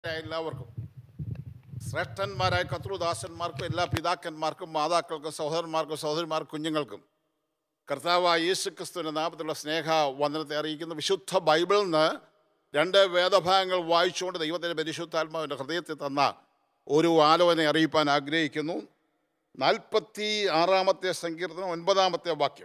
എല്ലാവർക്കും ശ്രേഷ്ഠന്മാരായ കത്രുദാസന്മാർക്കും എല്ലാ പിതാക്കന്മാർക്കും മാതാക്കൾക്കും സഹോദരന്മാർക്കും സഹോദരിമാർക്കും കുഞ്ഞുങ്ങൾക്കും കർത്താവായ യേശു ക്രിസ്തുവിൻ്റെ നാമത്തിലുള്ള സ്നേഹ വന്ദനത്തെ അറിയിക്കുന്ന വിശുദ്ധ ബൈബിളിൽ നിന്ന് രണ്ട് വേദഭാഗങ്ങൾ വായിച്ചുകൊണ്ട് ദൈവത്തിൻ്റെ പരിശുദ്ധാത്മാവിൻ്റെ ഹൃദയത്തിൽ തന്ന ഒരു ആലോചന അറിയിപ്പാൻ ആഗ്രഹിക്കുന്നു നാൽപ്പത്തി ആറാമത്തെ സങ്കീർത്തനം ഒൻപതാമത്തെ വാക്യം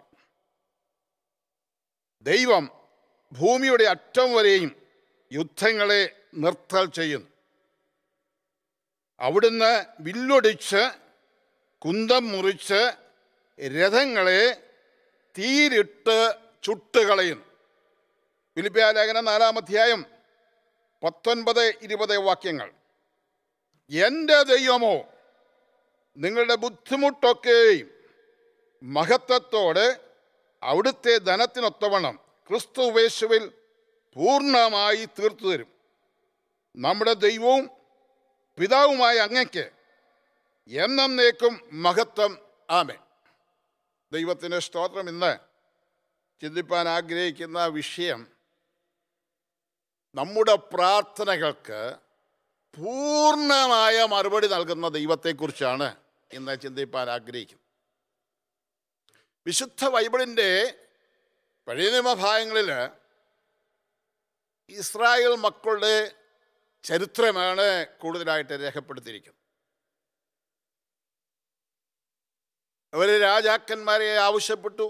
ദൈവം ഭൂമിയുടെ അറ്റം വരെയും യുദ്ധങ്ങളെ നിർത്തൽ ചെയ്യുന്നു അവിടുന്ന് വില്ലൊടിച്ച് കുന്തം മുറിച്ച് രഥങ്ങളെ തീരിട്ട് ചുട്ടുകളയുന്നു ഫിലിപ്പിയ ലേഖനം നാലാം അധ്യായം പത്തൊൻപത് ഇരുപത് വാക്യങ്ങൾ എൻ്റെ ദൈവമോ നിങ്ങളുടെ ബുദ്ധിമുട്ടൊക്കെയും മഹത്വത്തോടെ അവിടുത്തെ ധനത്തിനൊത്തവണ്ണം ക്രിസ്തുവേശുവിൽ പൂർണ്ണമായി തീർത്തു തരും നമ്മുടെ ദൈവവും പിതാവുമായ അങ്ങയ്ക്ക് എന്നേക്കും മഹത്വം ആമേ ദൈവത്തിൻ്റെ സ്തോത്രം ഇന്ന് ചിന്തിപ്പാൻ ആഗ്രഹിക്കുന്ന വിഷയം നമ്മുടെ പ്രാർത്ഥനകൾക്ക് പൂർണ്ണമായ മറുപടി നൽകുന്ന ദൈവത്തെക്കുറിച്ചാണ് ഇന്ന് ചിന്തിപ്പാൻ ആഗ്രഹിക്കുന്നത് വിശുദ്ധ ബൈബിളിൻ്റെ പഴയ നിയമഭാഗങ്ങളിൽ ഇസ്രായേൽ മക്കളുടെ ചരിത്രമാണ് കൂടുതലായിട്ട് രേഖപ്പെടുത്തിയിരിക്കുന്നത് അവർ രാജാക്കന്മാരെ ആവശ്യപ്പെട്ടു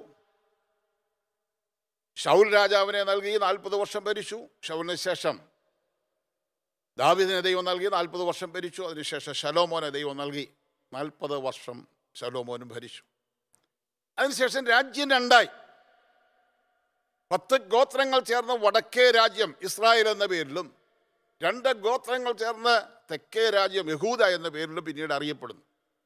ഷൗൽ രാജാവിനെ നൽകി നാൽപ്പത് വർഷം ഭരിച്ചു ഷൗലിന് ശേഷം ദാവിദിനെ ദൈവം നൽകി നാൽപ്പത് വർഷം ഭരിച്ചു അതിനുശേഷം ശലോമോനെ ദൈവം നൽകി നാൽപ്പത് വർഷം ശലോമോനും ഭരിച്ചു അതിനുശേഷം രാജ്യം രണ്ടായി പത്ത് ഗോത്രങ്ങൾ ചേർന്ന വടക്കേ രാജ്യം ഇസ്രായേൽ എന്ന പേരിലും രണ്ട് ഗോത്രങ്ങൾ ചേർന്ന് തെക്കേ രാജ്യം യഹൂദ എന്ന പേരിലും പിന്നീട് അറിയപ്പെടുന്നു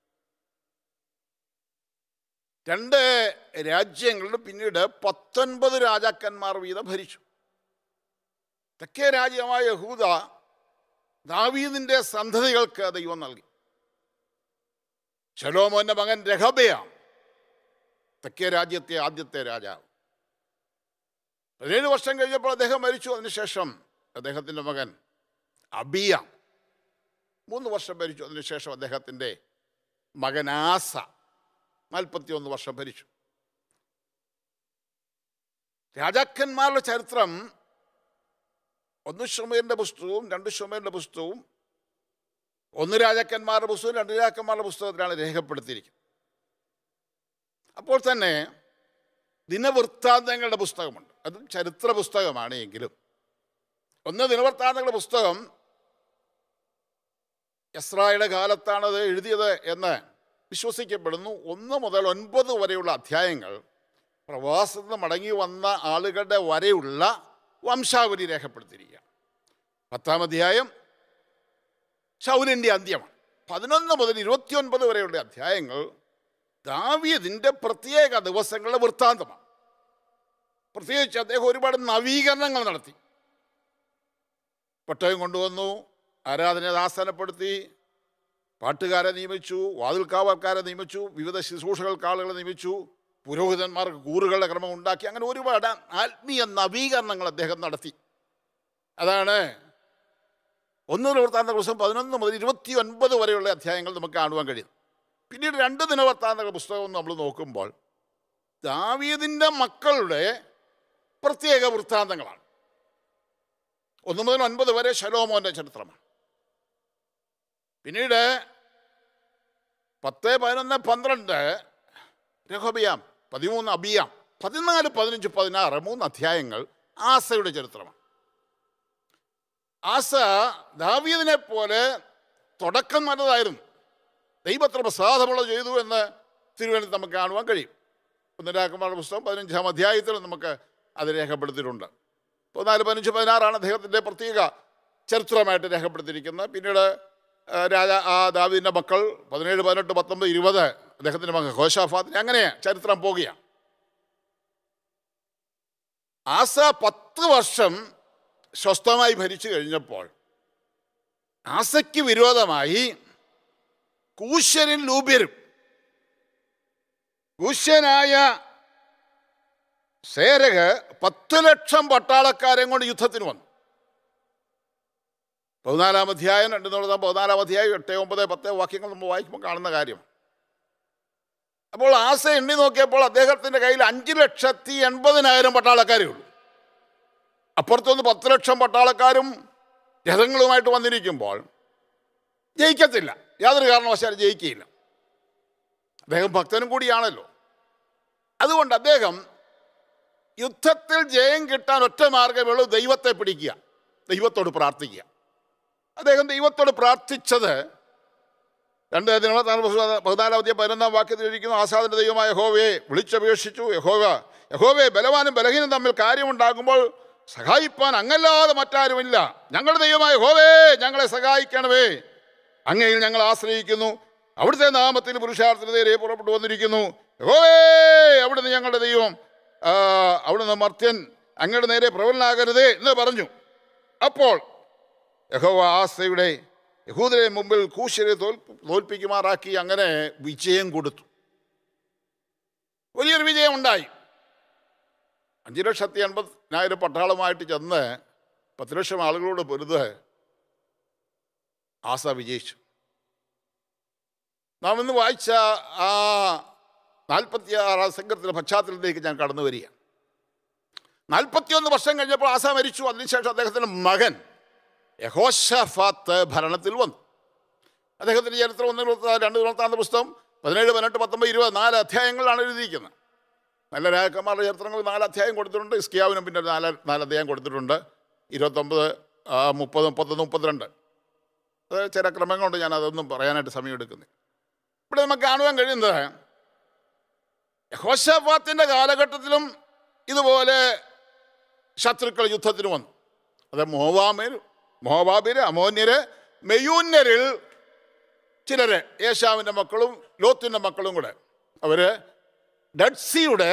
രണ്ട് രാജ്യങ്ങളിലും പിന്നീട് പത്തൊൻപത് രാജാക്കന്മാർ വീതം ഭരിച്ചു തെക്കേ രാജ്യമായ യഹൂദ ദാവീദിന്റെ സന്തതികൾക്ക് ദൈവം നൽകി ശലോമോന്റെ മകൻ രഹബയാം തെക്കേ രാജ്യത്തെ ആദ്യത്തെ രാജാവ് പതിനേഴ് വർഷം കഴിഞ്ഞപ്പോൾ അദ്ദേഹം മരിച്ചു അതിനുശേഷം അദ്ദേഹത്തിൻ്റെ മകൻ അബിയ മൂന്ന് വർഷം ഭരിച്ചു അതിനുശേഷം അദ്ദേഹത്തിൻ്റെ മകൻ ആസ നാൽപ്പത്തിയൊന്ന് വർഷം ഭരിച്ചു രാജാക്കന്മാരുടെ ചരിത്രം ഒന്ന് ഷുമേറിൻ്റെ പുസ്തകവും രണ്ട് ഷുമേറിൻ്റെ പുസ്തകവും ഒന്ന് രാജാക്കന്മാരുടെ പുസ്തകവും രണ്ട് രാജാക്കന്മാരുടെ പുസ്തകത്തിലാണ് രേഖപ്പെടുത്തിയിരിക്കുന്നത് അപ്പോൾ തന്നെ ദിനവൃത്താന്തങ്ങളുടെ പുസ്തകമുണ്ട് അത് ചരിത്ര പുസ്തകമാണ് എങ്കിലും ഒന്ന് ദിനവൃത്താന്തങ്ങളുടെ പുസ്തകം എസ്രായുടെ കാലത്താണ് അത് എഴുതിയത് എന്ന് വിശ്വസിക്കപ്പെടുന്നു ഒന്ന് മുതൽ ഒൻപത് വരെയുള്ള അധ്യായങ്ങൾ പ്രവാസത്തിൽ നിന്ന് മടങ്ങി വന്ന ആളുകളുടെ വരെയുള്ള വംശാവലി രേഖപ്പെടുത്തിയിരിക്കുക പത്താം അധ്യായം ശൗലിൻ്റെ അന്ത്യമാണ് പതിനൊന്ന് മുതൽ ഇരുപത്തിയൊൻപത് വരെയുള്ള അധ്യായങ്ങൾ ദാവീദിൻ്റെ പ്രത്യേക ദിവസങ്ങളുടെ വൃത്താന്തമാണ് പ്രത്യേകിച്ച് അദ്ദേഹം ഒരുപാട് നവീകരണങ്ങൾ നടത്തി പട്ടയം കൊണ്ടുവന്നു ആരാധന ആസ്ഥാനപ്പെടുത്തി പാട്ടുകാരെ നിയമിച്ചു വാതിൽക്കാവൽക്കാരെ നിയമിച്ചു വിവിധ ശുശ്രൂഷകൾക്ക് ആളുകളെ നിയമിച്ചു പുരോഹിതന്മാർക്ക് കൂറുകളുടെ ക്രമം ഉണ്ടാക്കി അങ്ങനെ ഒരുപാട് ആത്മീയ നവീകരണങ്ങൾ അദ്ദേഹം നടത്തി അതാണ് ഒന്ന് നിവർത്താന്ത ദിവസം പതിനൊന്ന് മുതൽ ഇരുപത്തി ഒൻപത് വരെയുള്ള അധ്യായങ്ങൾ നമുക്ക് കാണുവാൻ കഴിയും പിന്നീട് രണ്ട് ദിനവൃത്താന്തക പുസ്തകം നമ്മൾ നോക്കുമ്പോൾ ദാവീദിൻ്റെ മക്കളുടെ പ്രത്യേക വൃത്താന്തങ്ങളാണ് ഒന്ന് മുതൽ ഒൻപത് വരെ ശലോമോൻ്റെ ചരിത്രമാണ് പിന്നീട് പത്ത് പതിനൊന്ന് പന്ത്രണ്ട് രഹോബിയാം പതിമൂന്ന് അബിയാം പതിനാല് പതിനഞ്ച് പതിനാറ് മൂന്ന് അധ്യായങ്ങൾ ആസയുടെ ചരിത്രമാണ് ആസ ദാവീദിനെ പോലെ തുടക്കം നല്ലതായിരുന്നു ദൈവത്തിന് പ്രസാദമുള്ള ചെയ്തു എന്ന് തിരുവനന്തപുരത്ത് നമുക്ക് കാണുവാൻ കഴിയും ഒന്നിരാക്കന്മാരുടെ പുസ്തകം പതിനഞ്ചാം അധ്യായത്തിൽ നമുക്ക് അത് രേഖപ്പെടുത്തിയിട്ടുണ്ട് പതിനാല് പതിനഞ്ച് പതിനാറാണ് അദ്ദേഹത്തിൻ്റെ പ്രത്യേക ചരിത്രമായിട്ട് രേഖപ്പെടുത്തിയിരിക്കുന്നത് പിന്നീട് ആ, രാജ ആ ദാവീദിൻ്റെ മക്കൾ പതിനേഴ് പതിനെട്ട് പത്തൊമ്പത് ഇരുപത് അദ്ദേഹത്തിൻ്റെ മകൻ ഹോഷാഫാദ് അങ്ങനെ ചരിത്രം പോകുകയാണ് ആസ പത്ത് വർഷം സ്വസ്ഥമായി ഭരിച്ചു കഴിഞ്ഞപ്പോൾ ആസയ്ക്ക് വിരോധമായി കൂശ്യരും ലൂബ്യരും കൂശ്യനായ സേരക് പത്ത് ലക്ഷം പട്ടാളക്കാരെ കൊണ്ട് യുദ്ധത്തിന് വന്നു പതിനാലാം അധ്യായം രണ്ട് നടന്ന പതിനാലാം അധ്യായം എട്ട് ഒമ്പത് പത്ത് വാക്യങ്ങൾ നമ്മൾ വായിക്കുമ്പോൾ കാണുന്ന കാര്യം അപ്പോൾ ആസ എണ്ണി നോക്കിയപ്പോൾ അദ്ദേഹത്തിൻ്റെ കയ്യിൽ അഞ്ച് ലക്ഷത്തി എൺപതിനായിരം പട്ടാളക്കാരേ ഉള്ളൂ അപ്പുറത്തുനിന്ന് പത്ത് ലക്ഷം പട്ടാളക്കാരും രഥങ്ങളുമായിട്ട് വന്നിരിക്കുമ്പോൾ ജയിക്കത്തില്ല യാതൊരു കാരണവശാലും ജയിക്കുകയില്ല അദ്ദേഹം ഭക്തനും കൂടിയാണല്ലോ അതുകൊണ്ട് അദ്ദേഹം യുദ്ധത്തിൽ ജയം കിട്ടാൻ ഒറ്റ മാർഗമേ ദൈവത്തെ പിടിക്കുക ദൈവത്തോട് പ്രാർത്ഥിക്കുക അദ്ദേഹം ദൈവത്തോട് പ്രാർത്ഥിച്ചത് രണ്ട് ദിനത്താറ് പതിനാലാം അധ്യായം പതിനൊന്നാം വാക്യത്തിൽ ഇരിക്കുന്നു ആസാദിന്റെ ദൈവമായ യഹോവയെ വിളിച്ചപേക്ഷിച്ചു യഹോവ യഹോവയെ ബലവാനും ബലഹീനും തമ്മിൽ കാര്യമുണ്ടാകുമ്പോൾ സഹായിപ്പാൻ അങ്ങല്ലാതെ മറ്റാരുമില്ല ഞങ്ങളുടെ ദൈവമായ യഹോവേ ഞങ്ങളെ സഹായിക്കണമേ അങ്ങയിൽ ഞങ്ങൾ ആശ്രയിക്കുന്നു അവിടുത്തെ നാമത്തിൽ പുരുഷാർത്ഥത്തിന് നേരെ പുറപ്പെട്ടു വന്നിരിക്കുന്നു യഹോവേ അവിടുന്ന് ഞങ്ങളുടെ ദൈവം ആ, അവിടുന്ന് മർത്യൻ അങ്ങയുടെ നേരെ പ്രബലനാകരുതേ എന്ന് പറഞ്ഞു അപ്പോൾ യഹോവ ആസയുടെ യഹൂദരെ മുമ്പിൽ കൂശരെ തോൽ തോൽപ്പിക്കുമാറാക്കി അങ്ങനെ വിജയം കൊടുത്തു വലിയൊരു വിജയം ഉണ്ടായി അഞ്ച് ലക്ഷത്തി എൺപതിനായിരം പട്ടാളമായിട്ട് ചെന്ന് പത്ത് ലക്ഷം ആളുകളോട് പൊരുത് ആസ വിജയിച്ചു നാം ഇന്ന് വായിച്ച ആ നാൽപ്പത്തി ആറാം സംഘത്തിൻ്റെ പശ്ചാത്തലത്തിലേക്ക് ഞാൻ കടന്നു വരിക നാൽപ്പത്തിയൊന്ന് വർഷം കഴിഞ്ഞപ്പോൾ ആസ മരിച്ചു അതിനുശേഷം അദ്ദേഹത്തിൻ്റെ മകൻ യഹോഷഫാത്ത് ഭരണത്തിൽ വന്നു അദ്ദേഹത്തിൻ്റെ ചരിത്രം ഒന്ന് ഇരുപത്തി രണ്ട് ഇരുപത്താറ് പുസ്തകം പതിനേഴ് പതിനെട്ട് പത്തൊമ്പത് ഇരുപത് നാല് അധ്യായങ്ങളിലാണ് എഴുതിയിരിക്കുന്നത് നല്ല രാജകുമാരുടെ ചരിത്രങ്ങൾ നാല് അധ്യായം കൊടുത്തിട്ടുണ്ട് ഇസ്കിയാവിനും പിന്നെ ഒരു നാല് നാല് അധ്യായം കൊടുത്തിട്ടുണ്ട് ഇരുപത്തൊമ്പത് ആ, മുപ്പത് മുപ്പത്തൊന്ന് മുപ്പത്തിരണ്ട് അത് ചില ക്രമങ്ങളുണ്ട് ഞാൻ അതൊന്നും പറയാനായിട്ട് സമയമെടുക്കുന്നത് ഇവിടെ നമുക്ക് കാണുവാൻ കഴിയുന്നത് യഹോഷഫാത്തിൻ്റെ കാലഘട്ടത്തിലും ഇതുപോലെ ശത്രുക്കൾ യുദ്ധത്തിന് വന്നു അത് മോവാമേർ മോവാബിര് അമോന്യര് മെയൂന്യരിൽ ചിലര് യേശാവിൻ്റെ മക്കളും ലോത്തിൻ്റെ മക്കളും കൂടെ അവർ ഡഡ്സിയുടെ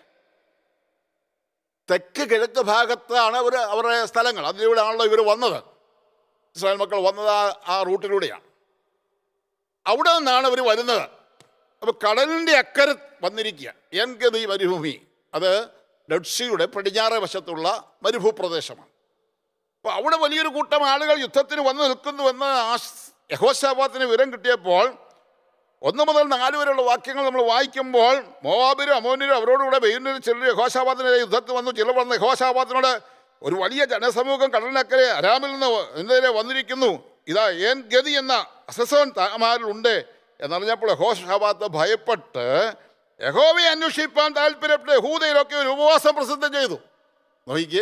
തെക്ക് കിഴക്ക് ഭാഗത്താണ് അവർ അവരുടെ സ്ഥലങ്ങൾ അതിലൂടെ ആണല്ലോ ഇവർ വന്നത് ഇസ്രായേൽ മക്കൾ വന്നത് ആ ആ റൂട്ടിലൂടെയാണ് അവിടെ നിന്നാണ് അവർ വരുന്നത് അപ്പോൾ കടലിൻ്റെ അക്കരെ വന്നിരിക്കുക എൻഗതി മരുഭൂമി അത് ഡഡ്സിയുടെ പടിഞ്ഞാറ് വശത്തുള്ള മരുഭൂപ്രദേശമാണ് അപ്പോൾ അവിടെ വലിയൊരു കൂട്ടം ആളുകൾ യുദ്ധത്തിന് വന്ന് നിൽക്കുന്നുവെന്ന് ആശ് യഹോശാബാത്തിന് വിവരം കിട്ടിയപ്പോൾ ഒന്ന് മുതൽ നാല് വരെയുള്ള വാക്യങ്ങൾ നമ്മൾ വായിക്കുമ്പോൾ മോവാബിരും അമോന്യരും അവരോടുകൂടെ വെയ്യുന്നൊരു ചിലർ യഹോശാബാദിനെതിരെ യുദ്ധത്തിൽ വന്നു ചിലർ വന്ന് യഹോശാബാദിനോട് ഒരു വലിയ ജനസമൂഹം കടലിനക്കരെ അരാമിൽ നിന്ന് എന്നെതിരെ വന്നിരിക്കുന്നു ഇതാ ഏൻ ഗതി എന്ന അസസോൻ താമാരിലുണ്ട് എന്നറിഞ്ഞപ്പോൾ യഹോഷാബാത്ത് ഭയപ്പെട്ട് യഹോവയെ അന്വേഷിപ്പാൻ താല്പര്യപ്പെട്ട് യഹൂദയിലൊക്കെ ഒരു ഉപവാസം പ്രസിദ്ധം ചെയ്തു നോക്കിക്കേ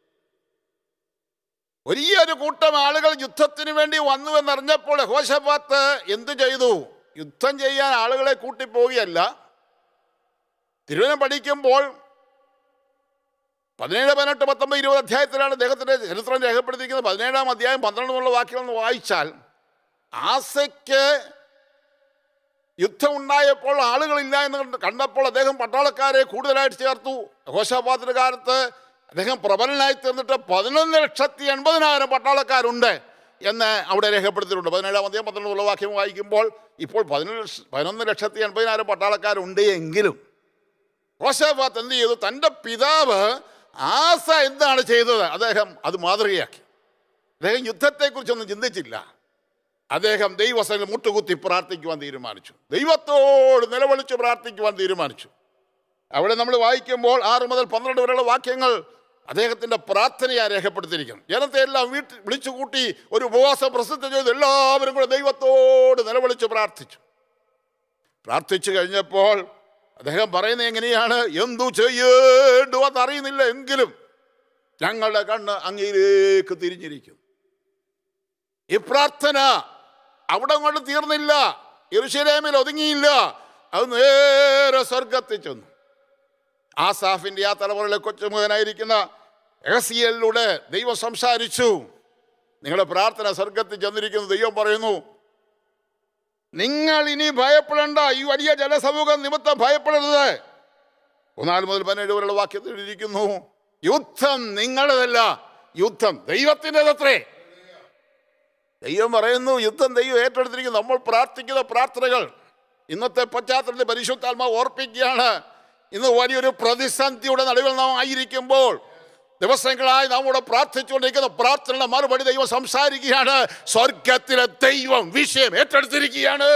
വലിയൊരു കൂട്ടം ആളുകൾ യുദ്ധത്തിന് വേണ്ടി വന്നു എന്നറിഞ്ഞപ്പോൾ യഹോശബാത്ത് എന്തു ചെയ്തു യുദ്ധം ചെയ്യാൻ ആളുകളെ കൂട്ടിപ്പോവുകയല്ല തിരുവനം പഠിക്കുമ്പോൾ പതിനേഴ് പതിനെട്ട് പത്തൊമ്പത് ഇരുപത് അധ്യായത്തിലാണ് അദ്ദേഹത്തിൻ്റെ ചരിത്രം രേഖപ്പെടുത്തിയിരിക്കുന്നത് പതിനേഴാം അധ്യായം പന്ത്രണ്ടുമുള്ള വാക്യങ്ങൾ ഒന്ന് വായിച്ചാൽ ആസയ്ക്ക് യുദ്ധം ഉണ്ടായപ്പോൾ ആളുകളില്ല എന്ന് കണ്ട് കണ്ടപ്പോൾ അദ്ദേഹം പട്ടാളക്കാരെ കൂടുതലായിട്ട് ചേർത്തു ഘോഷാബാദിന്റെ കാലത്ത് അദ്ദേഹം പ്രബലനായി തീർന്നിട്ട് പതിനൊന്ന് ലക്ഷത്തി എൺപതിനായിരം പട്ടാളക്കാരുണ്ട് എന്ന് അവിടെ രേഖപ്പെടുത്തിയിട്ടുണ്ട് പതിനേഴാം അധ്യായം പന്ത്രണ്ടുള്ള വാക്യം വായിക്കുമ്പോൾ ഇപ്പോൾ പതിനൊന്ന് ലക്ഷ പതിനൊന്ന് ലക്ഷത്തി എൺപതിനായിരം പട്ടാളക്കാരുണ്ട് എങ്കിലും ഘോഷാബാദ് എന്ത് ചെയ്തു തൻ്റെ പിതാവ് ആസ എന്താണ് ചെയ്തത് അദ്ദേഹം അത് മാതൃകയാക്കി അദ്ദേഹം യുദ്ധത്തെക്കുറിച്ചൊന്നും ചിന്തിച്ചില്ല അദ്ദേഹം ദൈവസനിൽ മുട്ടുകുത്തി പ്രാർത്ഥിക്കുവാൻ തീരുമാനിച്ചു ദൈവത്തോട് നിലവിളിച്ച് പ്രാർത്ഥിക്കുവാൻ തീരുമാനിച്ചു അവിടെ നമ്മൾ വായിക്കുമ്പോൾ ആറ് മുതൽ പന്ത്രണ്ട് വരെയുള്ള വാക്യങ്ങൾ അദ്ദേഹത്തിൻ്റെ പ്രാർത്ഥനയാണ് രേഖപ്പെടുത്തിയിരിക്കുന്നത് ജനത്തെ എല്ലാം വീട്ടിൽ വിളിച്ചു കൂട്ടി ഒരു ഉപവാസം പ്രസിദ്ധം ചെയ്തു എല്ലാവരും കൂടെ ദൈവത്തോട് നിലവിളിച്ച് പ്രാർത്ഥിച്ചു പ്രാർത്ഥിച്ചു കഴിഞ്ഞപ്പോൾ അദ്ദേഹം പറയുന്നത് എങ്ങനെയാണ് എന്തു ചെയ്യേണ്ടുവെന്ന് അറിയുന്നില്ല എങ്കിലും ഞങ്ങളുടെ കണ്ണ് അങ്ങയിലേക്ക് തിരിഞ്ഞിരിക്കും ഈ പ്രാർത്ഥന അവിടെ കൊണ്ട് തീർന്നില്ല യെരുശലേമിൽ ഒതുങ്ങിയില്ല അത് നേരെ സ്വർഗത്തിൽ ചെന്നു ആസാഫിൻ്റെ ആ തലമുറയിലെ കൊച്ചുമകനായിരിക്കുന്ന എഹസിയലിലൂടെ ദൈവം സംസാരിച്ചു നിങ്ങളുടെ പ്രാർത്ഥന സ്വർഗത്തിൽ ചെന്നിരിക്കുന്നു ദൈവം പറയുന്നു നിങ്ങൾ ഇനി ഭയപ്പെടേണ്ട ഈ വലിയ ജനസമൂഹം നിമിത്തം ഭയപ്പെടരുത് ഒന്നാല് മുതൽ പതിനേഴ് വരെയുള്ള വാക്യത്തിൽ എഴുതിയിരിക്കുന്നു യുദ്ധം നിങ്ങളുടേതല്ല യുദ്ധം ദൈവത്തിൻ്റെതത്രേ ദൈവം പറയുന്നു യുദ്ധം ദൈവം ഏറ്റെടുത്തിരിക്കുന്നു നമ്മൾ പ്രാർത്ഥിക്കുന്ന പ്രാർത്ഥനകൾ ഇന്നത്തെ പശ്ചാത്തലത്തിൽ പരിശുദ്ധാത്മാവ് ഓർപ്പിക്കുകയാണ് ഇന്ന് വലിയൊരു പ്രതിസന്ധിയുടെ നടുവിൽ നാം ആയിരിക്കുമ്പോൾ ദിവസങ്ങളായി നമ്മോട് പ്രാർത്ഥിച്ചുകൊണ്ടിരിക്കുന്ന പ്രാർത്ഥനയുടെ മറുപടി ദൈവം സംസാരിക്കുകയാണ് സ്വർഗത്തിലെ ദൈവം വിഷയം ഏറ്റെടുത്തിരിക്കുകയാണ്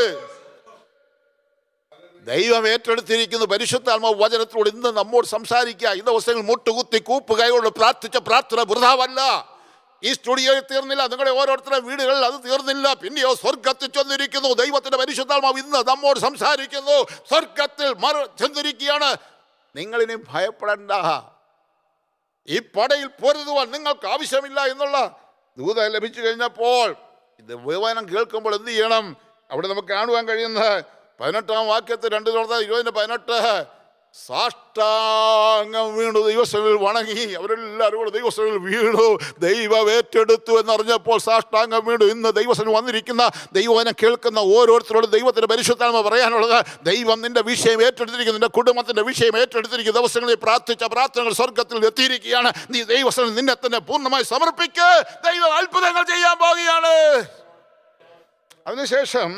ദൈവം ഏറ്റെടുത്തിരിക്കുന്ന പരിശുദ്ധാത്മ വചനത്തിലൂടെ ഇന്ന് നമ്മോട് സംസാരിക്കുക ഈ ദിവസങ്ങൾ മുട്ടുകുത്തി കൂപ്പ് കൈകൊണ്ട് പ്രാർത്ഥിച്ച പ്രാർത്ഥന വൃഥാവല്ല ഈ സ്റ്റുഡിയോയിൽ തീർന്നില്ല നിങ്ങളുടെ ഓരോരുത്തരുടെ വീടുകളിൽ അത് തീർന്നില്ല പിന്നെയോ സ്വർഗത്തിൽ ചെന്നിരിക്കുന്നു ദൈവത്തിന്റെ പരിശുദ്ധാത്മാവ് ഇന്ന് നമ്മോട് സംസാരിക്കുന്നു സ്വർഗത്തിൽ മറ ചെന്നിരിക്കുകയാണ് നിങ്ങളിനി ഭയപ്പെടേണ്ട ഈ പടയിൽ പൊരുതുവാൻ നിങ്ങൾക്ക് ആവശ്യമില്ല എന്നുള്ള ദൂത ലഭിച്ചു കഴിഞ്ഞപ്പോൾ ഇത് വിവനം കേൾക്കുമ്പോൾ എന്ത് ചെയ്യണം അവിടെ നമുക്ക് കാണുവാൻ കഴിയുന്നത് പതിനെട്ടാം വാക്യത്തിൽ രണ്ട് തുറന്ന ഇരുപതിന് പതിനെട്ട് സാഷ്ടാംഗം വീണു ദൈവസ്ഥലിൽ വണങ്ങി അവരെല്ലാവരും കൂടെ ദൈവസ്ഥലിൽ വീണു ദൈവം ഏറ്റെടുത്തു എന്നറിഞ്ഞപ്പോൾ സാഷ്ടാംഗം വീണു ഇന്ന് ദൈവസ്ഥലിൽ വന്നിരിക്കുന്ന ദൈവവനം കേൾക്കുന്ന ഓരോരുത്തരോടും ദൈവത്തിന്റെ പരിശുദ്ധാത്മ പറയാനുള്ളത് ദൈവം നിന്റെ വിഷയം ഏറ്റെടുത്തിരിക്കുന്നു നിന്റെ കുടുംബത്തിന്റെ വിഷയം ഏറ്റെടുത്തിരിക്കുന്ന ദിവസങ്ങളിൽ പ്രാർത്ഥിച്ച പ്രാർത്ഥനകൾ സ്വർഗത്തിൽ എത്തിയിരിക്കുകയാണ് നീ ദൈവസ്ഥലിൽ നിന്നെ തന്നെ പൂർണ്ണമായി സമർപ്പിക്ക് ദൈവം അത്ഭുതങ്ങൾ ചെയ്യാൻ പോവുകയാണ് അതിനുശേഷം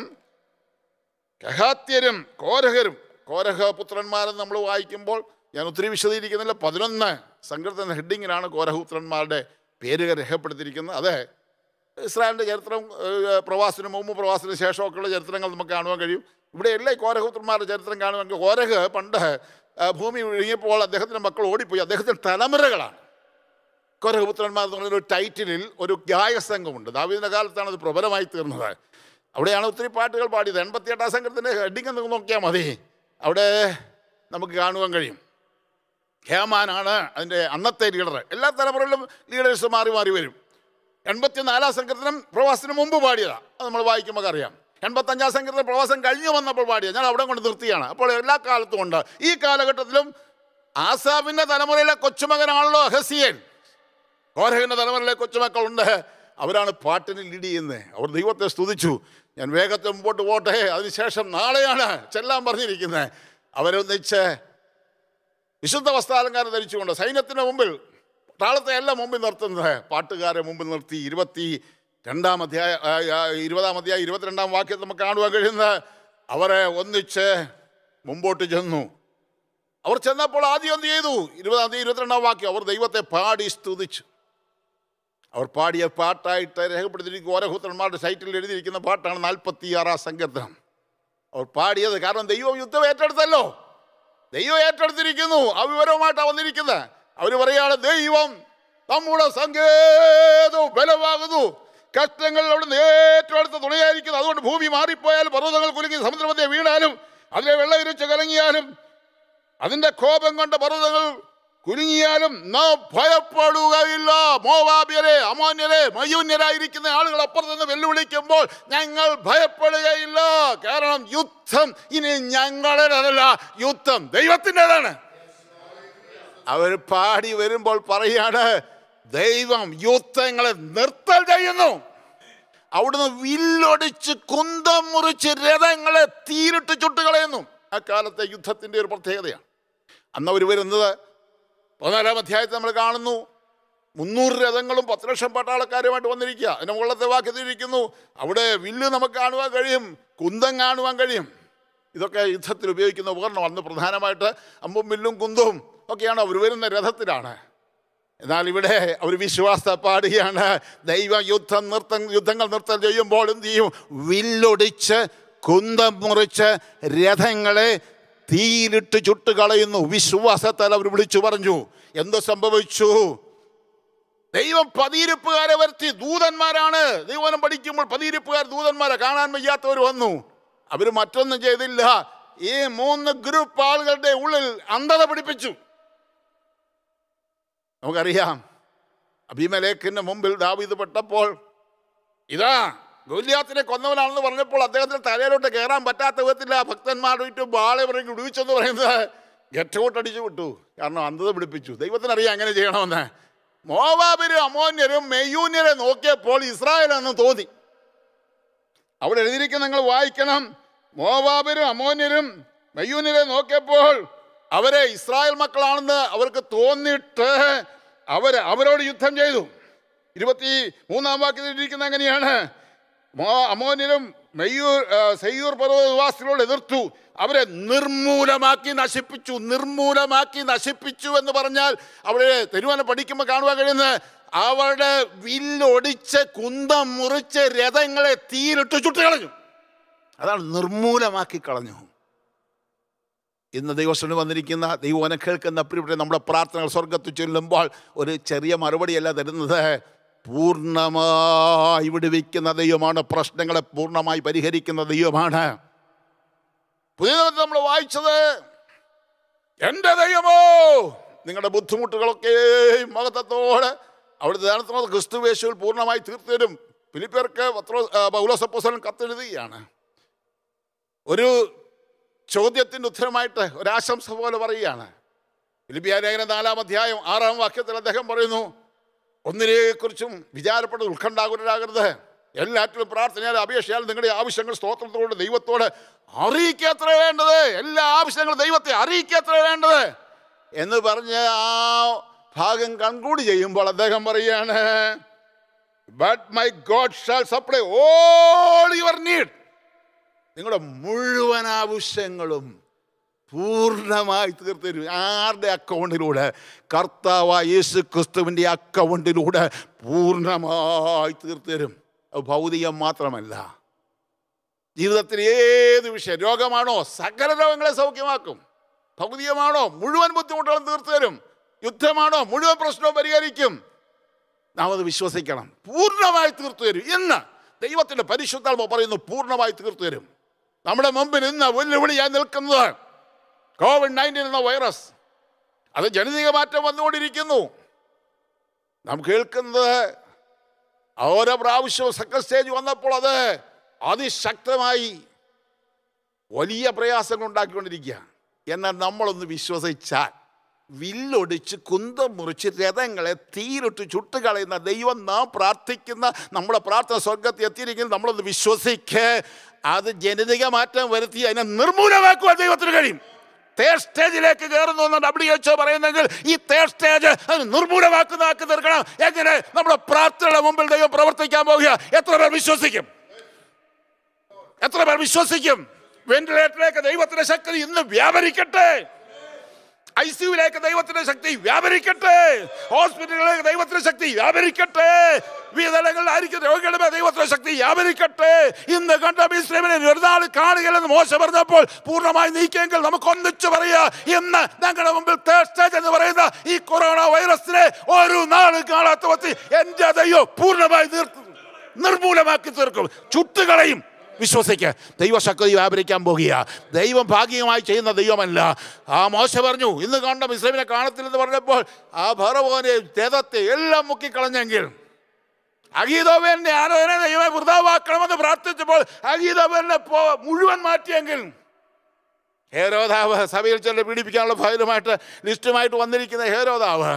കഹാത്യരും കോരഹരും കോരഹ പുത്രന്മാരെന്ന് നമ്മൾ വായിക്കുമ്പോൾ ഞാൻ ഒത്തിരി വിശദീകരിക്കുന്നില്ല പതിനൊന്ന് സങ്കീർത്തന ഹെഡിങ്ങിലാണ് കോരഹപുത്രന്മാരുടെ പേരുകൾ രേഖപ്പെടുത്തിയിരിക്കുന്നത് അതെ ഇസ്രായേലിൻ്റെ ചരിത്രം ഏഹ്, പ്രവാസത്തിന് മുമ്പ് പ്രവാസത്തിന് ശേഷമൊക്കെയുള്ള ചരിത്രങ്ങൾ നമുക്ക് കാണുവാൻ കഴിയും ഇവിടെ എല്ലാ കോരഹപുത്രന്മാരുടെ ചരിത്രം കാണുവാൻ കഴിയും. കോരഹ് പണ്ട് ആ, ഭൂമി വിഴുങ്ങിയപ്പോൾ അദ്ദേഹത്തിൻ്റെ മക്കൾ ഓടിപ്പോയി അദ്ദേഹത്തിൻ്റെ തലമുറകളാണ് കോരഹപുത്രന്മാർ എന്ന് പറയുന്ന ഒരു ടൈറ്റിലിൽ ഒരു ഗായസംഘമുണ്ട് ദാവീദിൻ്റെ കാലത്താണ് അത് പ്രബലമായി തീർന്നത് അവിടെയാണ് ഒത്തിരി പാട്ടുകൾ പാടിയത് എൺപത്തിയെട്ടാം സംഘത്തിൻ്റെ ഹെഡിങ് എന്ന് നോക്കിയാൽ മതി അവിടെ നമുക്ക് കാണുവാൻ കഴിയും ഹേമാനാണ് അതിൻ്റെ അന്നത്തെ ലീഡർ എല്ലാ തലമുറയിലും ലീഡേഴ്സ് മാറി മാറി വരും എൺപത്തിനാലാം സംഘത്തിനും പ്രവാസത്തിന് മുമ്പ് പാടിയതാണ് അത് നമ്മൾ വായിക്കുമ്പോൾ അറിയാം എൺപത്തഞ്ചാം സംഘത്തിന് പ്രവാസം കഴിഞ്ഞു വന്നപ്പോൾ പാടിയത് ഞാൻ അവിടെ കൊണ്ട് നിർത്തിയാണ് അപ്പോൾ എല്ലാ കാലത്തും ഉണ്ട് ഈ കാലഘട്ടത്തിലും ആസാബിൻ്റെ തലമുറയിലെ കൊച്ചുമകനാണല്ലോ ഹസിയൻ കോരഹിൻ്റെ തലമുറയിലെ കൊച്ചുമക്കളുണ്ട് അവരാണ് പാട്ടിന് ലീഡ് ചെയ്യുന്നത് അവർ ദൈവത്തെ സ്തുതിച്ചു ഞാൻ വേഗത്തിൽ മുമ്പോട്ട് പോട്ടെ അതിനുശേഷം നാളെയാണ് ചെല്ലാൻ പറഞ്ഞിരിക്കുന്നത് അവരൊന്നിച്ച് വിശുദ്ധ വസ്ത്രാലങ്കാരം ധരിച്ചുകൊണ്ട് സൈന്യത്തിന് മുമ്പിൽ താളത്തെ എല്ലാം മുമ്പിൽ നിർത്തുന്നത് പാട്ടുകാരെ മുമ്പിൽ നിർത്തി ഇരുപത്തി രണ്ടാം അധ്യായ ആ, ആ, ഇരുപതാം അധ്യായം ഇരുപത്തിരണ്ടാം വാക്യം നമുക്ക് കാണുവാൻ കഴിയുന്നത് അവരെ ഒന്നിച്ച് മുമ്പോട്ട് ചെന്നു അവർ ചെന്നപ്പോൾ ആദ്യം എന്ത് ചെയ്തു ഇരുപതാം തീയതി ഇരുപത്തിരണ്ടാം വാക്യം അവർ ദൈവത്തെ പാടി സ്തുതിച്ചു അവർ പാടിയ പാട്ടായിട്ട് രേഖപ്പെടുത്തിയിരിക്കുന്ന ഓരഹൂത്രന്മാരുടെ സൈറ്റിൽ എഴുതിയിരിക്കുന്ന പാട്ടാണ് നാൽപ്പത്തി ആറാം സങ്കീർത്തനം അവർ പാടിയത് കാരണം ദൈവം യുദ്ധം ഏറ്റെടുത്തല്ലോ ദൈവം ഏറ്റെടുത്തിരിക്കുന്നു ആ വിവരവുമായിട്ടാണ് വന്നിരിക്കുന്നത് അവർ പറയാണ് ദൈവം നമ്മുടെ സങ്കേതവും ബലമാകുന്നു കഷ്ടങ്ങൾ അവിടെ ഏറ്റവും അടുത്ത തുണയായിരിക്കുന്നു അതുകൊണ്ട് ഭൂമി മാറിപ്പോയാലും പർവ്വതങ്ങൾ കുലുങ്ങി സമുദ്രമധ്യ വീണാലും അതിലെ വെള്ളവിരിച്ച് കലങ്ങിയാലും അതിന്റെ കോപം കൊണ്ട് പർവ്വതങ്ങൾ കുലുങ്ങിയാലും നാം ഭയപ്പെടുകയില്ല മോവാബ്യരെ അമോന്യരെ മയൂന്യരായിരിക്കുന്ന ആളുകൾ അപ്പുറത്ത് നിന്ന് വെല്ലുവിളിക്കുമ്പോൾ ഞങ്ങൾ ഭയപ്പെടുകയില്ല കാരണം യുദ്ധം ഇനി ഞങ്ങളുടേതല്ല യുദ്ധം ദൈവത്തിൻ്റെതാണ് അവർ പാടി വരുമ്പോൾ പറയാണ് ദൈവം യുദ്ധങ്ങളെ നിർത്തൽ ചെയ്യുന്നു അവിടുന്ന് വില്ലൊടിച്ച് കുന്തം മുറിച്ച് രഥങ്ങളെ തീരിട്ട് ചുട്ടുകളയുന്നു ആ കാലത്തെ യുദ്ധത്തിൻ്റെ ഒരു പ്രത്യേകതയാണ് അന്ന് അവർ വരുന്നത് പതിനാലാം അധ്യായത്തിൽ നമ്മൾ കാണുന്നു മുന്നൂറ് രഥങ്ങളും പത്ത് ലക്ഷം പട്ടാളക്കാരുമായിട്ട് വന്നിരിക്കുക അതിൻ്റെ മുകളിലത്തെ വാക്യത്തിലിരിക്കുന്നു അവിടെ വില്ല് നമുക്ക് കാണുവാൻ കഴിയും കുന്തം കാണുവാൻ കഴിയും ഇതൊക്കെ യുദ്ധത്തിൽ ഉപയോഗിക്കുന്ന ഉപകരണം അന്ന് പ്രധാനമായിട്ട് അമ്പും വില്ലും കുന്തവും ഒക്കെയാണ് അവർ വരുന്ന രഥത്തിലാണ് എന്നാൽ ഇവിടെ അവർ വിശ്വാസ പാടുകയാണ് ദൈവം യുദ്ധം നിർത്തം യുദ്ധങ്ങൾ നിർത്തം ചെയ്യുമ്പോൾ എന്ത് ചെയ്യും വില്ലൊടിച്ച് കുന്തം മുറിച്ച് രഥങ്ങളെ തീയിലിട്ട് ചുട്ടുകളയുന്നു വിശ്വാസത്താൽ അവർ വിളിച്ചു പറഞ്ഞു എന്ത് സംഭവിച്ചു ദൈവം പതിയിരിപ്പുകാരെ വരുത്തി ദൂതന്മാരാണ് ദൈവനം പഠിക്കുമ്പോൾ പതിയിരിപ്പുകാർ ദൂതന്മാരെ കാണാൻ വയ്യാത്തവർ വന്നു അവർ മറ്റൊന്നും ചെയ്തില്ല ഈ മൂന്ന് ഗ്രൂപ്പ് ആളുകളുടെ ഉള്ളിൽ അന്ധത പിടിപ്പിച്ചു നമുക്കറിയാം അഭിമലേഖിന്റെ മുമ്പിൽ ദാവീദ് പെട്ടപ്പോൾ ഇതാ ഗോല്യാത്തിനെ കൊന്നവനാണെന്ന് പറഞ്ഞപ്പോൾ അദ്ദേഹത്തിന് തലയിലോട്ട് കയറാൻ പറ്റാത്ത വിധത്തില്ല ഭക്തന്മാരുടെ ബാളെ പറഞ്ഞ് വിടുവിച്ചെന്ന് പറയുന്നത് ഗെറ്റൗട്ടടിച്ചു വിട്ടു കാരണം അന്ധത പിടിപ്പിച്ചു ദൈവത്തിനറിയാം എങ്ങനെ ചെയ്യണമെന്ന് മോവാബരും അമോന്യരും മെയ്യൂന്യരെ നോക്കിയപ്പോൾ ഇസ്രായേൽ എന്ന് തോന്നി അവിടെ എഴുതിയിരിക്കുന്ന നിങ്ങൾ വായിക്കണം മോവാബരും അമോന്യരും മെയ്യൂന്യരെ നോക്കിയപ്പോൾ അവരെ ഇസ്രായേൽ മക്കളാണെന്ന് അവർക്ക് തോന്നിയിട്ട് അവർ അവരോട് യുദ്ധം ചെയ്തു ഇരുപത്തി മൂന്നാം വാക്യത്തിൽ ഇരിക്കുന്ന എങ്ങനെയാണ് മോ- അമോന്യരും മെയ്യൂർ ആ, സെയ്യൂർ പർവ്വത നിവാസികളോട് എതിർത്തു അവരെ നിർമൂലമാക്കി നശിപ്പിച്ചു നിർമൂലമാക്കി നശിപ്പിച്ചു എന്ന് പറഞ്ഞാൽ അവിടെ തെരുവനെ പഠിക്കുമ്പോൾ കാണുവാൻ കഴിയുന്നത് അവരുടെ വില്ലൊടിച്ച് കുന്തം മുറിച്ച് രഥങ്ങളെ തീയിലിട്ട് ചുട്ടുകളഞ്ഞു അതാണ് നിർമൂലമാക്കി കളഞ്ഞു ഇന്ന് ദൈവസ്ഥന് വന്നിരിക്കുന്ന ദൈവനെ കേൾക്കുന്ന പ്രിയപ്പെട്ട നമ്മുടെ പ്രാർത്ഥനകൾ സ്വർഗത്തിൽ ചൊല്ലുമ്പോൾ ഒരു ചെറിയ മറുപടിയല്ല തരുന്നത് പൂർണ്ണമായി വിടുവിക്കുന്ന ദൈവമാണ് പ്രശ്നങ്ങളെ പൂർണ്ണമായി പരിഹരിക്കുന്ന ദൈവമാണ് പുതിയ നിയമത്തിൽ നമ്മൾ വായിച്ചത് എൻ്റെ ദൈവമോ നിങ്ങളുടെ ബുദ്ധിമുട്ടുകളൊക്കെ മഹത്വത്തോടെ അവിടുത്തെ ധ്യാനത്തിനോട് ക്രിസ്തുവേശുവിൽ പൂർണ്ണമായി തീർത്തരും ഫിലിപ്പിയർക്ക് പൗലോസപ്പോസലൻ കത്തെഴുതുകയാണ് ഒരു ചോദ്യത്തിൻ്റെ ഉത്തരമായിട്ട് ഒരാശംസ പോലെ പറയുകയാണ് ഫിലിപ്പിയ ലേഖന നാലാം അധ്യായം ആറാം വാക്യത്തിൽ അദ്ദേഹം പറയുന്നു ഒന്നിനെക്കുറിച്ചും വിചാരപ്പെട്ട് ഉത്കണ്ഠാകുലരാകരുത് എല്ലാറ്റിലും പ്രാർത്ഥനയാലും അപേക്ഷയാലും നിങ്ങളുടെ ആവശ്യങ്ങൾ സ്തോത്രത്തോട് ദൈവത്തോട് അറിയിക്കത്ര വേണ്ടത് എല്ലാ ആവശ്യങ്ങളും ദൈവത്തെ അറിയിക്കത്ര വേണ്ടത് എന്ന് പറഞ്ഞ് ആ ഭാഗം കൺക്ലൂഡ് ചെയ്യുമ്പോൾ അദ്ദേഹം പറയുകയാണ് but my God shall supply all your need നിങ്ങളുടെ മുഴുവൻ ആവശ്യങ്ങളും പൂർണ്ണമായി തീർത്തരും ആരുടെ അക്കൗണ്ടിലൂടെ കർത്താവായ യേശു ക്രിസ്തുവിൻ്റെ അക്കൗണ്ടിലൂടെ പൂർണ്ണമായി തീർത്തരും അത് ഭൗതികം മാത്രമല്ല ജീവിതത്തിൽ ഏത് വിഷയം രോഗമാണോ സകല രോഗങ്ങളെ സൗഖ്യമാക്കും ഭൗതികമാണോ മുഴുവൻ ബുദ്ധിമുട്ടുകളും തീർത്തു തരും യുദ്ധമാണോ മുഴുവൻ പ്രശ്നവും പരിഹരിക്കും നാം അത് വിശ്വസിക്കണം പൂർണ്ണമായി തീർത്തു തരും ഇന്ന് ദൈവത്തിൻ്റെ പരിശുദ്ധാത്മ പറയുന്നു പൂർണ്ണമായി തീർത്തു തരും നമ്മുടെ മുമ്പിൽ ഇന്ന് വെല്ലുവിളിയായി നിൽക്കുന്നത് കോവിഡ് നയൻറ്റീൻ എന്ന വൈറസ് അത് ജനിതക മാറ്റം വന്നുകൊണ്ടിരിക്കുന്നു നാം കേൾക്കുന്നത് ഓരോ പ്രാവശ്യവും സെക്കൻഡ് സ്റ്റേജ് വന്നപ്പോൾ അത് അതിശക്തമായി വലിയ പ്രയാസങ്ങൾ ഉണ്ടാക്കിക്കൊണ്ടിരിക്കുക എന്നാൽ നമ്മളൊന്ന് വിശ്വസിച്ചാൽ വില്ലൊടിച്ച് കുന്തം മുറിച്ച് രഥങ്ങളെ തീരിട്ട് ചുട്ടുകളയുന്ന ദൈവം നാം പ്രാർത്ഥിക്കുന്ന നമ്മുടെ പ്രാർത്ഥന സ്വർഗത്തിൽ എത്തിയിരിക്കുന്നത് നമ്മളൊന്ന് വിശ്വസിക്ക് അത് ജനിതക മാറ്റം വരുത്തി അതിനെ നിർമൂലമാക്കുവാൻ ദൈവത്തിന് കഴിയും തേർഡ് സ്റ്റേജിലേക്ക് കയറുന്നു എന്ന് ഡബ്ല്യു എച്ച് പറയുന്നെങ്കിൽ ഈ തേർഡ് സ്റ്റേജ് അത് നിർമൂലമാക്കുന്നതാക്കി തീർക്കണം എങ്ങനെ നമ്മുടെ പ്രാർത്ഥനയുടെ മുമ്പിൽ ദൈവം പ്രവർത്തിക്കാൻ പോവുക എത്ര പേർ വിശ്വസിക്കും എത്ര പേർ വിശ്വസിക്കും വെന്റിലേറ്ററിലേക്ക് ദൈവത്തിന്റെ ശക്തി ഇന്ന് വ്യാപരിക്കട്ടെ ഐ സിയുലേക്ക് ദൈവത്തിന്റെ ശക്തി വ്യാപരിക്കട്ടെ ഹോസ്പിറ്റലുകളിലേക്ക് ദൈവത്തിന്റെ ശക്തി വ്യാപരിക്കട്ടെ വിതലങ്ങളിലായിരിക്കും രോഗികളുടെ മേൽ ദൈവത്തിന്റെ ശക്തി വ്യാപരിക്കട്ടെ ഇന്ന് കണ്ട മിശ്രമിനെ ഒരു നാൾ കാണുകയില്ലെന്ന് മോശം പറഞ്ഞപ്പോൾ പൂർണ്ണമായി നീക്കിയെങ്കിൽ നമുക്ക് ഒന്നിച്ചു പറയുക ഇന്ന് ഞങ്ങളുടെ മുമ്പിൽ തേർഡ് സ്റ്റേജ് എന്ന് പറയുന്ന ഈ കൊറോണ വൈറസിനെ ഒരു നാൾ കാണാത്ത വത്തി എന്റെ ദൈവം പൂർണ്ണമായി തീർക്കും നിർമൂലമാക്കി തീർക്കും ചുട്ടുകളയും വിശ്വസിക്കുക ദൈവശക്തി വ്യാപരിക്കാൻ പോകുക ദൈവം ഭാഗികമായി ചെയ്യുന്ന ദൈവമല്ല ആ മോശ പറഞ്ഞു ഇന്ന് കണ്ട ഇസ്ലാമിനെ കാണത്തില്ലെന്ന് പറഞ്ഞപ്പോൾ ആ ഭറവോനെ രഥത്തെ എല്ലാം മുക്കിക്കളഞ്ഞെങ്കിൽ അഗീതോബേലിന്റെ ആലോചന ദൈവമേ വൃതാവാക്കണമെന്ന് പ്രാർത്ഥിച്ചപ്പോൾ അഗീതോബേലിനെ പോ മുഴുവൻ മാറ്റിയെങ്കിൽ ഹേരോദാവ് സഭയിൽ ചെന്ന് പീഡിപ്പിക്കാനുള്ള ഫയലുമായിട്ട് ലിസ്റ്റുമായിട്ട് വന്നിരിക്കുന്ന ഹേരോദാവ്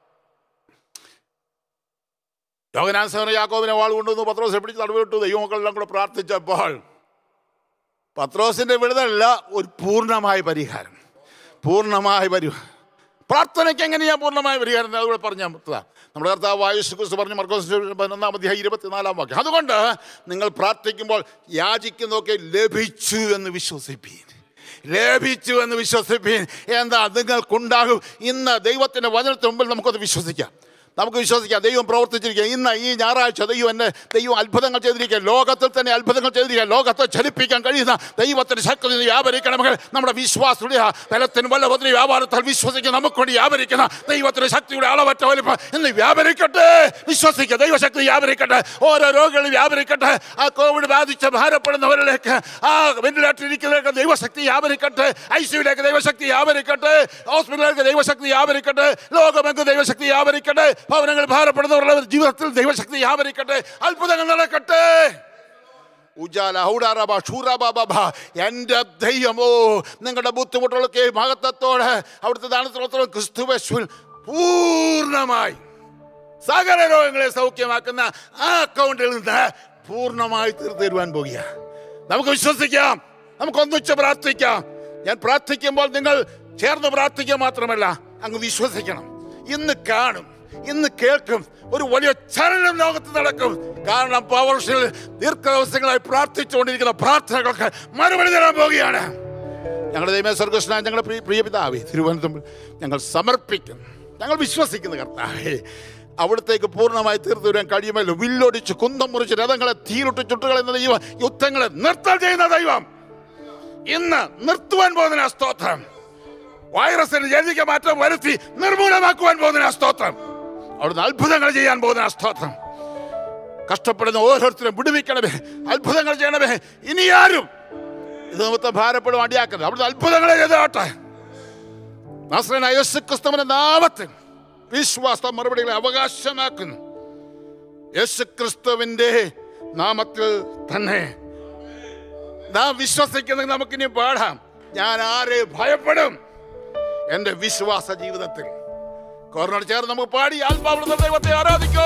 യോഗനാഥന് യാക്കോബിനെ വാൾ കൊണ്ടുവന്നു പത്രോസിനെ പിടിച്ച് തടവിട്ടു ദൈവമക്കളെല്ലാം കൂടെ പ്രാർത്ഥിച്ചപ്പോൾ പത്രോസിന്റെ വിടുതലല്ല ഒരു പൂർണ്ണമായ പരിഹാരം പൂർണ്ണമായ പരിഹാരം പ്രാർത്ഥനയ്ക്ക് എങ്ങനെയാ പൂർണ്ണമായ പരിഹാരം അതുകൂടെ പറഞ്ഞാൽ പറ്റുക നമ്മുടെ കർത്താവ് വായുസ് ക്രിസ്തു പറഞ്ഞു മർക്കോസ് പതിനൊന്നാം അധ്യായം ഇരുപത്തിനാലാം വാക്യം അതുകൊണ്ട് നിങ്ങൾ പ്രാർത്ഥിക്കുമ്പോൾ യാചിക്കുന്നതൊക്കെ ലഭിച്ചു എന്ന് വിശ്വസിപ്പീൻ ലഭിച്ചു എന്ന് വിശ്വസിപ്പീൻ എന്താ നിങ്ങൾക്കുണ്ടാകും ഇന്ന് ദൈവത്തിൻ്റെ വചനത്തിന് മുമ്പിൽ നമുക്കത് വിശ്വസിക്കാം നമുക്ക് വിശ്വസിക്കാം ദൈവം പ്രവർത്തിച്ചിരിക്കുക ഇന്ന് ഈ ഞായറാഴ്ച ദൈവം എന്നെ ദൈവം അത്ഭുതങ്ങൾ ചെയ്തിരിക്കുക ലോകത്തിൽ തന്നെ അത്ഭുതങ്ങൾ ചെയ്തിരിക്കുക ലോകത്തെ ചലിപ്പിക്കാൻ കഴിയുന്ന ദൈവത്തിന്റെ ശക്തി നീ വ്യാപരിക്കണമെങ്കിൽ നമ്മുടെ വിശ്വാസയുടെ ആ തലത്തിന് വല്ലഭത്തിന് വ്യാപാരത്താൽ വിശ്വസിക്കുക നമുക്ക് വേണ്ടി വ്യാപരിക്കുന്ന ദൈവത്തിന്റെ ശക്തിയുടെ അളവറ്റ വലിപ്പം ഇന്ന് വ്യാപരിക്കട്ടെ വിശ്വസിക്കുക ദൈവശക്തി വ്യാപരിക്കട്ടെ ഓരോ രോഗികൾ വ്യാപരിക്കട്ടെ ആ കോവിഡ് ബാധിച്ച് ഭാരപ്പെടുന്നവരിലേക്ക് ആ വെന്റിലേറ്റർ ഇരിക്കുന്നവർക്ക് ദൈവശക്തി വ്യാപരിക്കട്ടെ ഐ സിയുലേക്ക് ദൈവശക്തി വ്യാപരിക്കട്ടെ ഹോസ്പിറ്റലിലേക്ക് ദൈവശക്തി വ്യാപരിക്കട്ടെ ലോകമെങ്ങും ദൈവശക്തി വ്യാപരിക്കട്ടെ ഭവനങ്ങൾ ഭാരപ്പെടുന്നവരുടെ ജീവിതത്തിൽ ദൈവശക്തി വ്യാപരിക്കട്ടെ അത്ഭുതങ്ങൾ നടക്കട്ടെ ഉജാല ഹൗഡാറബ ഷൂറബാബ എൻ്റെ ദൈവമോ നിങ്ങളുടെ ബുദ്ധിമുട്ടുകളൊക്കെ മഹത്വത്തോടെ അവിടുത്തെ ദാനത്തോളം ക്രിസ്തുവേശ്വൽ പൂർണ്ണമായി സകല രോഗങ്ങളെ സൗഖ്യമാക്കുന്ന ആ അക്കൗണ്ടിൽ നിന്ന് പൂർണ്ണമായി തീർത്തരുവാൻ പോകുക നമുക്ക് വിശ്വസിക്കാം നമുക്ക് ഒന്നിച്ച് പ്രാർത്ഥിക്കാം ഞാൻ പ്രാർത്ഥിക്കുമ്പോൾ നിങ്ങൾ ചേർന്ന് പ്രാർത്ഥിക്കുക മാത്രമല്ല അങ്ങ് വിശ്വസിക്കണം ഇന്ന് കാണും ഇന്ന് കേൾക്കും ഒരു വലിയ ചലനം ലോകത്ത് നടക്കും കാരണം പവർഷിൽ ദീർഘദിവസങ്ങളായി പ്രാർത്ഥിച്ചുകൊണ്ടിരിക്കുന്ന പ്രാർത്ഥനകൾക്ക് മറുപടി തരാൻ പോവുകയാണ് ഞങ്ങളുടെ ദൈവ സ്വർഗസ്നായ ഞങ്ങളുടെ പ്രിയ പ്രിയ പിതാവേ തിരുവനന്തപുരം ഞങ്ങൾ സമർപ്പിക്കും ഞങ്ങൾ വിശ്വസിക്കുന്ന കർത്താവേ അവിടത്തേക്ക് പൂർണ്ണമായി തീർത്തു വരാൻ കഴിയുമല്ലോ വില്ലൊടിച്ച് കുന്തം മുറിച്ച് രഥങ്ങളെ തീരുട്ട് ചുട്ടുകൾ എന്ന ദൈവം യുദ്ധങ്ങളെ നിർത്തൽ ചെയ്യുന്ന ദൈവം ഇന്ന് നിർത്തുവാൻ പോകുന്ന സ്തോത്രം വൈറസിന് ജനിക മാറ്റം വരുത്തി നിർമൂലമാക്കുവാൻ പോകുന്ന സ്തോത്രം അവിടുന്ന് അത്ഭുതങ്ങൾ ചെയ്യാൻ പോകുന്ന സ്തോത്രം കഷ്ടപ്പെടുന്ന ഓരോരുത്തരും വിടുവിക്കണമേ അത്ഭുതങ്ങൾ ചെയ്യണമേ ഇനി ആരും ഇത് നിമിത്തം ഭാരപ്പെടും അടിയാക്കരുത് അവിടുത്തെ അത്ഭുതങ്ങളെ ചെയ്താട്ടെ നാസറനായ യേശു ക്രിസ്തുവിന്റെ നാമത്തിൽ വിശ്വാസ മറുപടികളെ അവകാശമാക്കുന്നു യേശു ക്രിസ്തുവിന്റെ നാമത്തിൽ തന്നെ നാം വിശ്വസിക്കുന്നത് നമുക്കിനി പാടാം ഞാൻ ആരെ ഭയപ്പെടും എൻ്റെ വിശ്വാസ ജീവിതത്തിൽ കോർണർ ചേർന്ന് നമുക്ക് പാടി ആത്മാവുള്ള ദൈവത്തെ ആരാധിക്കോ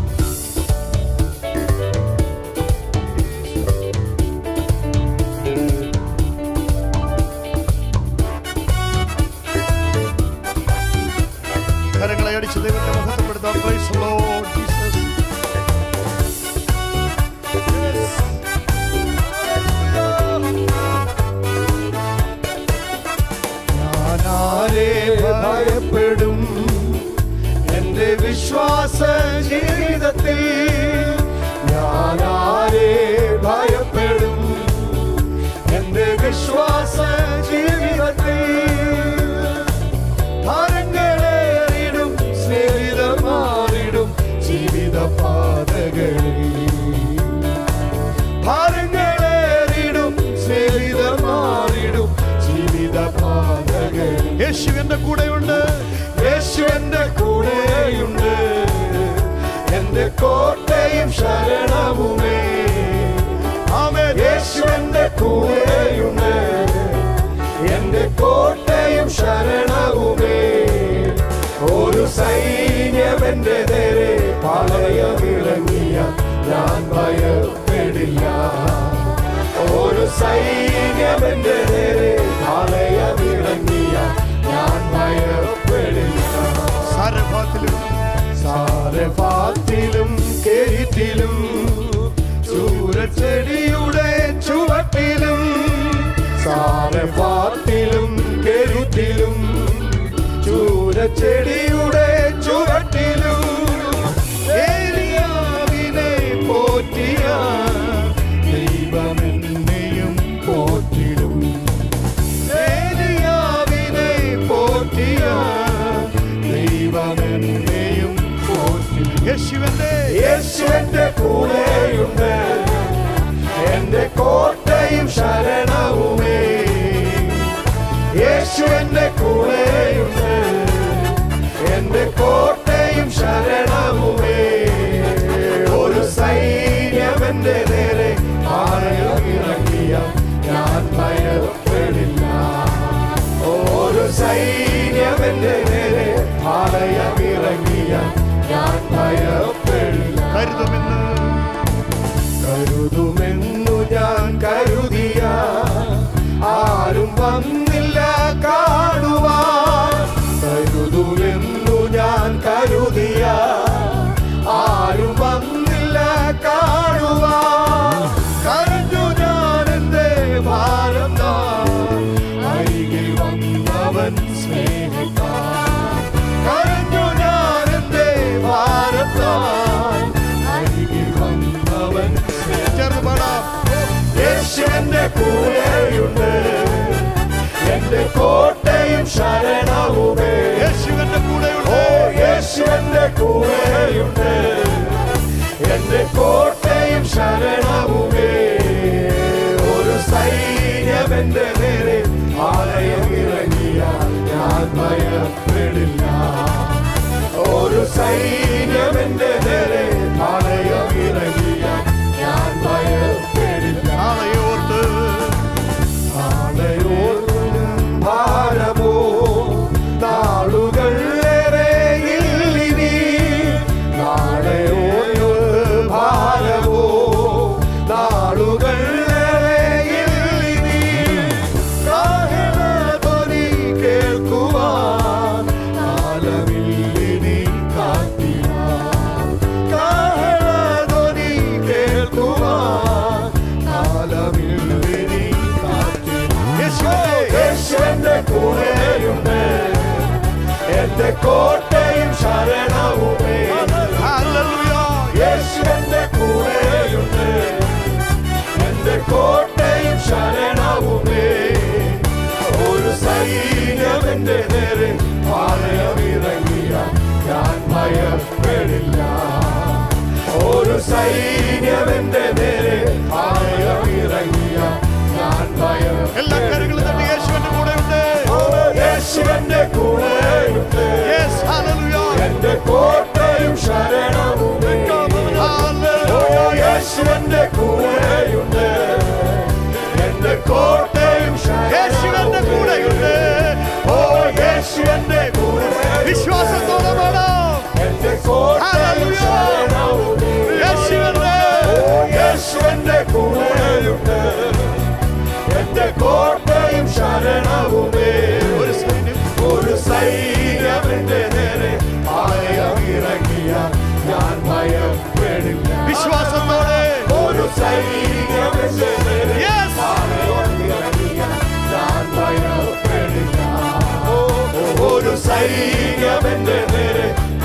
കരങ്ങളെ അടിച്ച് ദൈവത്തെ മഹത്വപ്പെടുത്താം Praise the Lord Jesus. Yes. ഞാനാരെ ഭയപ്പെടും എന്റെ വിശ്വാസ ജീവിതത്തിൽ ഞാനാരെ ഭയപ്പെടും എന്റെ വിശ്വാസ ജീവിതത്തിൽ ഭാരങ്ങളേറിടും സ്നേഹിതർ മാറിടും ജീവിത പാതകളിൽ ഭാരങ്ങളേറിടും സ്നേഹിതർ മാറിടും ജീവിത പാതകളിൽ യേശു എന്റെ കൂടെയുണ്ട് യേശു എന്റെ കൂടെയുണ്ട് എന്റെ കോട്ടയും ശരണവുമേ ആമേൻ യേശു എന്റെ കൂടെയുണ്ട് എന്റെ കോട്ടയും ശരണവുമേ ഒരു സൈന്യം എന്റെ നേരെ പാളയമിറങ്ങിയ ഞാൻ ഭയപ്പെടില്ല ഒരു സൈന്യം എന്റെ നേരെ പാളയമിറങ്ങിയ ഞാൻ ഭയപ്പെടില്ല സാരഭാത്തിലും സാരഭാത്തിലും കേറ്റിലും ചൂരച്ചെടിയുടെ ചുവട്ടിലും സാരഭാത്തിലും കെരുത്തിലും ചൂരച്ചെടിയുടെ ചുവട്ടിലും ഏലിയാവിനെ പോറ്റിയ ദൈവമെന്നെയും പോറ്റിടും ഏലിയാവിനെ പോറ്റിയ ദൈവമെന്നെയും പോറ്റിടും യേശുവന്റെ യേശുവന്റെ കൂടെയുണ്ട് എന്റെ കോട്ടയും ശരണവുമേ യേശു എന്റെ കൂടെയുണ്ട് എന്റെ കോട്ടയും ശരണവുമേ ഒരു സൈന്യം എന്റെ നേരെ ആഴമിറങ്ങിയ ഞാൻ ഭയപ്പെടില്ല ഒരു സൈന്യം എന്റെ നേരെ ആലയമിറങ്ങിയ ഞാൻ ഭയപ്പെടില്ല കരുതുമെന്ന് കരുതുമെന്നു ഞാൻ കരുതിയ ആരും വന്നില്ല കാണുവാൻ കരുതുമെന്നു ഞാൻ കരുതിയ ആരും വന്നില്ല കാണുവാൻ കരഞ്ഞു ഞാൻ എന്റെ ഭാരം താൻ അരികിൽ വന്നവൻ സ്നേഹിക്കാൻ കരഞ്ഞു ഞാൻ എന്റെ ഭാരം താൻ അരികിൽ വന്നവൻ ചേർന്ന് പാടാം യേശുവിന്റെ കൂടെയുണ്ട് എന്റെ കോട്ടയും ശരണവുമേ യേശുവിന്റെ കൂടെയുണ്ട് ഓ യേശുവിന്റെ കൂടെയുണ്ട് എന്റെ കോട്ടയും ശരണവുമേ ഒരു സൈന്യം എന്റെ നേരെ ആലയം ഇറങ്ങിയ ഞാൻ ഭയപ്പെടില്ല ഒരു സൈന്യം എന്റെ നേരെ ആലയം ഇറങ്ങിയ ഞാൻ ഭയപ്പെടില്ല ആലയോർത്ത് ആലയോർത്തും ഭാരമോ നാളുകൾ ഏറെയില്ലിനി നാളെയോർത്ത് ഭാരമോ നാ കോട്ടയും ശരണവുമേ Hallelujah. യേശു എന്റെ കൂടെയുണ്ട് എന്റെ കോട്ടയും ശരണവുമേ ഒരു സൈന്യം എന്റെ നേരെ പാളയമിറങ്ങിയ ഞാൻ ഭയപ്പെടില്ല ഒരു സൈന്യം എന്റെ നേരെ പാളയമിറങ്ങിയ ഞാൻ എല്ലാ കരങ്ങളും തട്ടി ഭയപ്പെടില്ല യേശുവിന്റെ കൂടെ ഉണ്ട് യേശുവിന്റെ കൂടെയുണ്ട് Yes, hallelujah. എന്റെ കോട്ടയും ശരണവുമേ Hallelujah. ഓ യേശുവിന്റെ കൂടെയുണ്ട് എന്റെ കോട്ടയും യേശുവിന്റെ കൂടെയുണ്ട്. ഓ യേശുവിന്റെ കൂടെ വിശ്വാസത്തോടെ വേണം എന്റെ കോട്ടയും Hallelujah. ശരണവുമേ യേശുവിന്റെ ഓ യേശുവിന്റെ കൂടെയുണ്ട് എന്റെ കോട്ടയും ശരണവുമേ ഒരു സൈന്യം ഒരു സൈന്യം എന്റെ നേരെ ആയമിറങ്ങിയ ഞാൻ ഭയപ്പെടില്ല വിശ്വാസത്തോടെ ഒരു സൈന്യം എന്റെ നേരെ Yes. ആയമിറങ്ങിയ ഞാൻ ഭയപ്പെടില്ല ഓ, ഒരു സൈന്യം എന്റെ നേരെ